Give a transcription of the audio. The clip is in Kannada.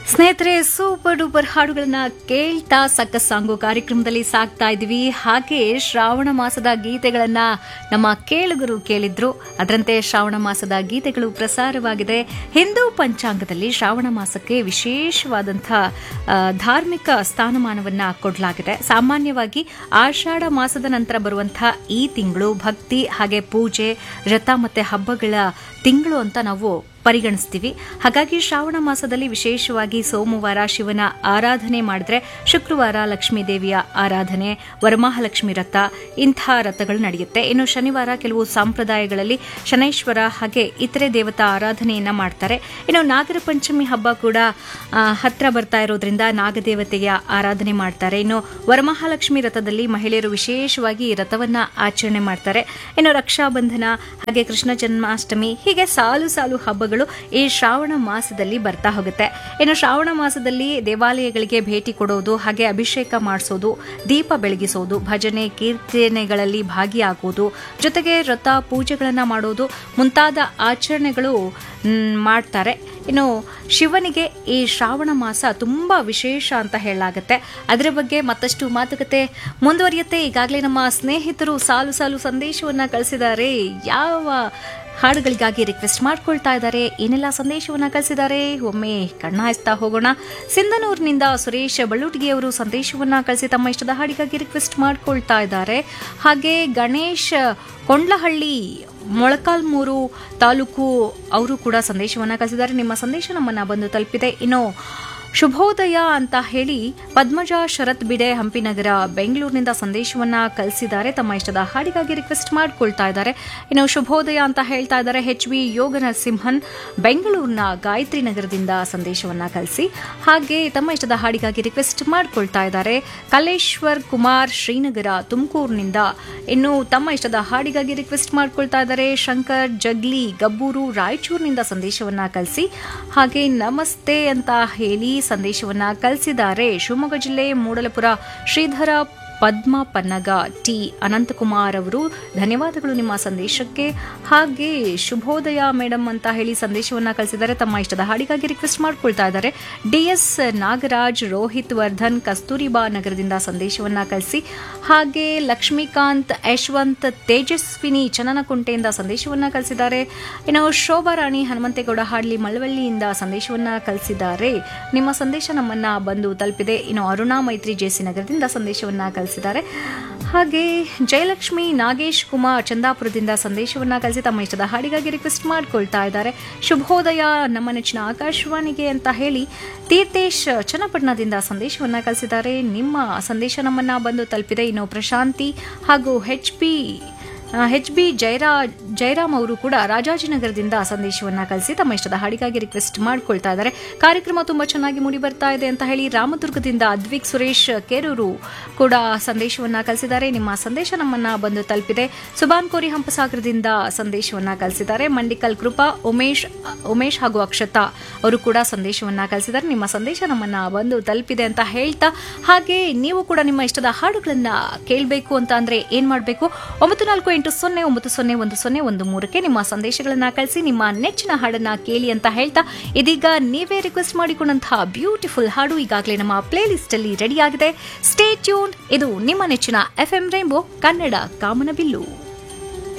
ಸ್ನೇಹಿತರೆ ಸೂಪರ್ ಡೂಪರ್ ಹಾಡುಗಳನ್ನ ಕೇಳ್ತಾ ಸಕ್ಕ ಸಾಂಗು ಕಾರ್ಯಕ್ರಮದಲ್ಲಿ ಸಾಕ್ತಾ ಇದ್ವಿ ಹಾಗೆ ಶ್ರಾವಣ ಮಾಸದ ಗೀತೆಗಳನ್ನ ನಮ್ಮ ಕೇಳುಗರು ಕೇಳಿದ್ರು ಅದರಂತೆ ಶ್ರಾವಣ ಮಾಸದ ಗೀತೆಗಳು ಪ್ರಸಾರವಾಗಿದೆ ಹಿಂದೂ ಪಂಚಾಂಗದಲ್ಲಿ ಶ್ರಾವಣ ಮಾಸಕ್ಕೆ ವಿಶೇಷವಾದಂತಹ ಆ, ಧಾರ್ಮಿಕ ಸ್ಥಾನಮಾನವನ್ನ ಕೊಡಲಾಗಿದೆ ಸಾಮಾನ್ಯವಾಗಿ ಆಷಾಢ ಮಾಸದ ನಂತರ ಬರುವಂತಹ ಈ ತಿಂಗಳು ಭಕ್ತಿ ಹಾಗೆ ಪೂಜೆ ವ್ರತ ಮತ್ತೆ ಹಬ್ಬಗಳ ತಿಂಗಳು ಅಂತ ನಾವು ಪರಿಗಣಿಸ್ತೀವಿ ಹಾಗಾಗಿ ಶ್ರಾವಣ ಮಾಸದಲ್ಲಿ ವಿಶೇಷವಾಗಿ ಸೋಮವಾರ ಶಿವನ ಆರಾಧನೆ ಮಾಡಿದ್ರೆ ಶುಕ್ರವಾರ ಲಕ್ಷ್ಮೀ ದೇವಿಯ ಆರಾಧನೆ ವರಮಹಾಲಕ್ಷ್ಮಿ ರಥ ಇಂಥ ರಥಗಳು ನಡೆಯುತ್ತೆ ಇನ್ನು ಶನಿವಾರ ಕೆಲವು ಸಂಪ್ರದಾಯಗಳಲ್ಲಿ ಶನೈಶ್ವರ ಹಾಗೆ ಇತರೆ ದೇವತಾ ಆರಾಧನೆಯನ್ನ ಮಾಡ್ತಾರೆ ಇನ್ನು ನಾಗರ ಪಂಚಮಿ ಹಬ್ಬ ಕೂಡ ಆ, ಹತ್ರ ಬರ್ತಾ ಇರೋದ್ರಿಂದ ನಾಗದೇವತೆಯ ಆರಾಧನೆ ಮಾಡ್ತಾರೆ ಇನ್ನು ವರಮಹಾಲಕ್ಷ್ಮಿ ರಥದಲ್ಲಿ ಮಹಿಳೆಯರು ವಿಶೇಷವಾಗಿ ಈ ರಥವನ್ನ ಆಚರಣೆ ಮಾಡ್ತಾರೆ ಇನ್ನು ರಕ್ಷಾಬಂಧನ ಹಾಗೆ ಕೃಷ್ಣ ಜನ್ಮಾಷ್ಟಮಿ ಹೀಗೆ ಸಾಲು ಸಾಲು ಹಬ್ಬಗಳು ಈ ಶ್ರಾವಣ ಮಾಸದಲ್ಲಿ ಬರ್ತಾ ಹೋಗುತ್ತೆ ಇನ್ನು ಶ್ರಾವಣ ಮಾಸದಲ್ಲಿ ದೇವಾಲಯಗಳಿಗೆ ಭೇಟಿ ಕೊಡೋದು ಹಾಗೆ ಅಭಿಷೇಕ ಮಾಡಿಸೋದು ದೀಪ ಬೆಳಗಿಸೋದು ಭಜನೆ ಕೀರ್ತನೆಗಳಲ್ಲಿ ಭಾಗಿಯಾಗೋದು ಜೊತೆಗೆ ವ್ರತ ಪೂಜೆಗಳನ್ನ ಮಾಡೋದು ಮುಂತಾದ ಆಚರಣೆಗಳು ಮ್, ಮಾಡ್ತಾರೆ ಇನ್ನು ಶಿವನಿಗೆ ಈ ಶ್ರಾವಣ ಮಾಸ ತುಂಬಾ ವಿಶೇಷ ಅಂತ ಹೇಳಲಾಗತ್ತೆ ಅದರ ಬಗ್ಗೆ ಮತ್ತಷ್ಟು ಮಾತುಕತೆ ಮುಂದುವರಿಯುತ್ತೆ ಈಗಾಗಲೇ ನಮ್ಮ ಸ್ನೇಹಿತರು ಸಾಲು ಸಾಲು ಸಂದೇಶವನ್ನ ಕಳಿಸಿದ್ದಾರೆ ಯಾವ ಹಾಡುಗಳಿಗಾಗಿ ರಿಕ್ವೆಸ್ಟ್ ಮಾಡ್ಕೊಳ್ತಾ ಇದ್ದಾರೆ ಏನೆಲ್ಲ ಸಂದೇಶವನ್ನ ಕಳಿಸಿದ್ದಾರೆ ಒಮ್ಮೆ ಕಣ್ಣ ಹಾಯಿಸ್ತಾ ಹೋಗೋಣ ಸಿಂಧನೂರಿನಿಂದ ಸುರೇಶ್ ಬಳ್ಳೂಟಿಗೆ ಅವರು ಸಂದೇಶವನ್ನ ಕಳಿಸಿ ತಮ್ಮ ಇಷ್ಟದ ಹಾಡಿಗಾಗಿ ರಿಕ್ವೆಸ್ಟ್ ಮಾಡ್ಕೊಳ್ತಾ ಇದ್ದಾರೆ ಹಾಗೆ ಗಣೇಶ್ ಕೊಂಡ್ಲಹಳ್ಳಿ ಮೊಳಕಾಲ್ಮೂರು ತಾಲೂಕು ಅವರು ಕೂಡ ಸಂದೇಶವನ್ನ ಕಳಿಸಿದ್ದಾರೆ ನಿಮ್ಮ ಸಂದೇಶ ನಮ್ಮನ್ನ ಬಂದು ತಲುಪಿದೆ ಇನ್ನು ಶುಭೋದಯ ಅಂತ ಹೇಳಿ ಪದ್ಮಜ ಶರತ್ ಬಿಡೆ ಹಂಪಿನಗರ ಬೆಂಗಳೂರಿನಿಂದ ಸಂದೇಶವನ್ನ ಕಳಿಸಿದ್ದಾರೆ ತಮ್ಮ ಇಷ್ಟದ ಹಾಡಿಗಾಗಿ ರಿಕ್ವೆಸ್ಟ್ ಮಾಡ್ಕೊಳ್ತಾ ಇದ್ದಾರೆ ಇನ್ನು ಶುಭೋದಯ ಅಂತ ಹೇಳ್ತಾ ಇದ್ದಾರೆ ಎಚ್ ವಿ ಯೋಗ ನರಸಿಂಹನ್ ಬೆಂಗಳೂರಿನ ಗಾಯತ್ರಿ ನಗರದಿಂದ ಸಂದೇಶವನ್ನ ಕಳಿಸಿ ಹಾಗೆ ತಮ್ಮ ಇಷ್ಟದ ಹಾಡಿಗಾಗಿ ರಿಕ್ವೆಸ್ಟ್ ಮಾಡ್ಕೊಳ್ತಾ ಇದ್ದಾರೆ ಕಲೇಶ್ವರ್ ಕುಮಾರ್ ಶ್ರೀನಗರ ತುಮಕೂರಿನಿಂದ ಇನ್ನು ತಮ್ಮ ಇಷ್ಟದ ಹಾಡಿಗಾಗಿ ರಿಕ್ವೆಸ್ಟ್ ಮಾಡ್ಕೊಳ್ತಾ ಇದ್ದಾರೆ ಶಂಕರ್ ಜಗ್ಲಿ ಗಬ್ಬೂರು ರಾಯಚೂರಿನಿಂದ ಸಂದೇಶವನ್ನ ಕಳಿಸಿ ಹಾಗೆ ನಮಸ್ತೆ ಅಂತ ಹೇಳಿ ಸಂದೇಶವನ್ನ ಕಳಿಸಿದ್ದಾರೆ ಶಿವಮೊಗ್ಗ ಜಿಲ್ಲೆ ಮೂಡಲಪುರ ಶ್ರೀಧರ ಪದ್ಮ ಪನ್ನಗ ಟಿ ಅನಂತಕುಮಾರ್ ಅವರು ಧನ್ಯವಾದಗಳು ನಿಮ್ಮ ಸಂದೇಶಕ್ಕೆ ಹಾಗೆ ಶುಭೋದಯ ಮೇಡಮ್ ಅಂತ ಹೇಳಿ ಸಂದೇಶವನ್ನ ಕಳಿಸಿದ್ದಾರೆ ತಮ್ಮ ಇಷ್ಟದ ಹಾಡಿಗಾಗಿ ರಿಕ್ವೆಸ್ಟ್ ಮಾಡ್ಕೊಳ್ತಾ ಇದ್ದಾರೆ ಡಿಎಸ್ ನಾಗರಾಜ್ ರೋಹಿತ್ ವರ್ಧನ್ ಕಸ್ತೂರಿಬಾ ನಗರದಿಂದ ಸಂದೇಶವನ್ನ ಕಳಿಸಿ ಹಾಗೆ ಲಕ್ಷ್ಮೀಕಾಂತ್ ಯಶವಂತ್ ತೇಜಸ್ವಿನಿ ಚನ್ನನಕುಂಟೆಯಿಂದ ಸಂದೇಶವನ್ನ ಕಳಿಸಿದ್ದಾರೆ ಇನ್ನು ಶೋಭಾ ರಾಣಿ ಹನುಮಂತೇಗೌಡ ಹಾಡ್ಲಿ ಮಳವಳ್ಳಿಯಿಂದ ಸಂದೇಶವನ್ನ ಕಳಿಸಿದ್ದಾರೆ ನಿಮ್ಮ ಸಂದೇಶ ನಮ್ಮನ್ನ ಬಂದು ತಲುಪಿದೆ ಇನ್ನು ಅರುಣಾ ಮೈತ್ರಿ ಜೆಸಿ ನಗರದಿಂದ ಸಂದೇಶವನ್ನ ಕಳಿಸಿದ್ದಾರೆ ಹಾಗೆ ಜಯಲಕ್ಷ್ಮಿ ನಾಗೇಶ್ ಕುಮಾರ್ ಚಂದಾಪುರದಿಂದ ಸಂದೇಶವನ್ನ ಕಳಿಸಿ ತಮ್ಮ ಇಷ್ಟದ ಹಾಡಿಗಾಗಿ ರಿಕ್ವೆಸ್ಟ್ ಮಾಡ್ಕೊಳ್ತಾ ಇದ್ದಾರೆ ಶುಭೋದಯ ನಮ್ಮ ನೆಚ್ಚಿನ ಆಕಾಶವಾಣಿಗೆ ಅಂತ ಹೇಳಿ ತೀರ್ಥೇಶ್ ಚನ್ನಪಟ್ಟಣದಿಂದ ಸಂದೇಶವನ್ನ ಕಳಿಸಿದ್ದಾರೆ ನಿಮ್ಮ ಸಂದೇಶ ನಮ್ಮನ್ನ ಬಂದು ತಲುಪಿದೆ ಇನ್ನು ಪ್ರಶಾಂತಿ ಹಾಗೂ ಎಚ್ ಪಿ ಎಚ್ ಬಿ ಜಯರಾ ಜಯರಾಮ್ ಅವರು ಕೂಡ ರಾಜಾಜಿನಗರದಿಂದ ಸಂದೇಶವನ್ನ ಕಳಿಸಿ ತಮ್ಮ ಇಷ್ಟದ ಹಾಡಿಗಾಗಿ ರಿಕ್ವೆಸ್ಟ್ ಮಾಡ್ಕೊಳ್ತಾ ಇದ್ದಾರೆ ಕಾರ್ಯಕ್ರಮ ತುಂಬಾ ಚೆನ್ನಾಗಿ ಮೂಡಿ ಬರ್ತಾ ಇದೆ ಅಂತ ಹೇಳಿ ರಾಮದುರ್ಗದಿಂದ ಅದ್ವಿಕ್ ಸುರೇಶ್ ಕೇರೂರು ಕೂಡ ಸಂದೇಶವನ್ನ ಕಳಿಸಿದ್ದಾರೆ ನಿಮ್ಮ ಸಂದೇಶ ನಮ್ಮನ್ನ ಬಂದು ತಲುಪಿದೆ ಸುಬಾನ್ ಕೋರಿ ಹಂಪಸಾಗರದಿಂದ ಸಂದೇಶವನ್ನ ಕಳಿಸಿದ್ದಾರೆ ಮಂಡಿಕಲ್ ಕೃಪಾ ಉಮೇಶ್ ಉಮೇಶ್ ಹಾಗೂ ಅಕ್ಷತಾ ಅವರು ಕೂಡ ಸಂದೇಶವನ್ನ ಕಳಿಸಿದ್ದಾರೆ ನಿಮ್ಮ ಸಂದೇಶ ನಮ್ಮನ್ನ ಬಂದು ತಲುಪಿದೆ ಅಂತ ಹೇಳ್ತಾ ಹಾಗೆ ನೀವು ಕೂಡ ನಿಮ್ಮ ಇಷ್ಟದ ಹಾಡುಗಳನ್ನ ಕೇಳಬೇಕು ಅಂತ ಅಂದ್ರೆ ಏನ್ ಮಾಡಬೇಕು ಒಂಬತ್ತು ನಾಲ್ಕು ಎಂಟು ಸೊನ್ನೆ ಒಂಬತ್ತು ಸೊನ್ನೆ ಒಂದು ಸೊನ್ನೆ ಒಂದು ಮೂರಕ್ಕೆ ನಿಮ್ಮ ಸಂದೇಶಗಳನ್ನ ಕಳಿಸಿ ನಿಮ್ಮ ನೆಚ್ಚಿನ ಹಾಡನ್ನ ಕೇಳಿ ಅಂತ ಹೇಳ್ತಾ ಇದೀಗ ನೀವೇ ರಿಕ್ವೆಸ್ಟ್ ಮಾಡಿಕೊಂಡಂತಹ ಬ್ಯೂಟಿಫುಲ್ ಹಾಡು ಈಗಾಗಲೇ ನಮ್ಮ ಪ್ಲೇ ಲಿಸ್ಟ್ ಅಲ್ಲಿ ರೆಡಿ ಆಗಿದೆ ಸ್ಟೇ ಟ್ಯೂನ್ ಇದು ನಿಮ್ಮ ನೆಚ್ಚಿನ ಎಫ್ ಎಂ ರೈಂಬೋ ಕನ್ನಡ ಕಾಮನಬಿಲ್ಲು